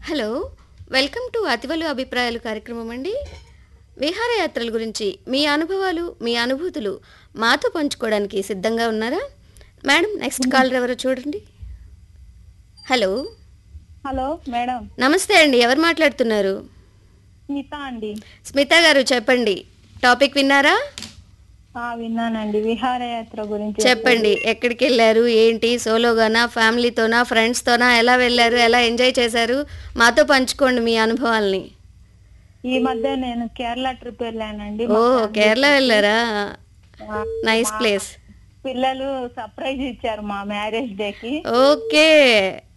hello welcome to అతివలు అభిప్రాయాలు కార్యక్రమం అండి విహారయాత్రల గురించి మీ అనుభవాలు మీ అనుభూతులు మాతో పంచుకోవడానికి సిద్ధంగా ఉన్నారా మేడం నెక్స్ట్ కాలర్ ఎవరో చూడండి హలో హలో మేడం నమస్తే అండి ఎవరు మాట్లాడుతున్నారు స్మిత అండి స్మిత గారు చెప్పండి టాపిక్ విన్నారా ఆ విన్నానండి విహారయాత్ర గురించి చెప్పండి ఎక్కడికి వెళ్ళారు ఏంటి సోలోగానా ఫ్యామిలీతోనా ఫ్రెండ్స్తోనా ఎలా వెళ్ళారు ఎలా ఎంజాయ్ చేశారు మాతో పంచుకోండి మీ అనుభవాల్ని ఈ మధ్య నేను కేరళ ట్రిప్ వెళ్ళానండి ఓ కేరళ వెళ్ళారా ఆ, నైస్ ప్లేస్ పిల్లలు సర్ప్రైజ్ ఇచ్చారు మా మ్యారేజ్ డే కి ఓకే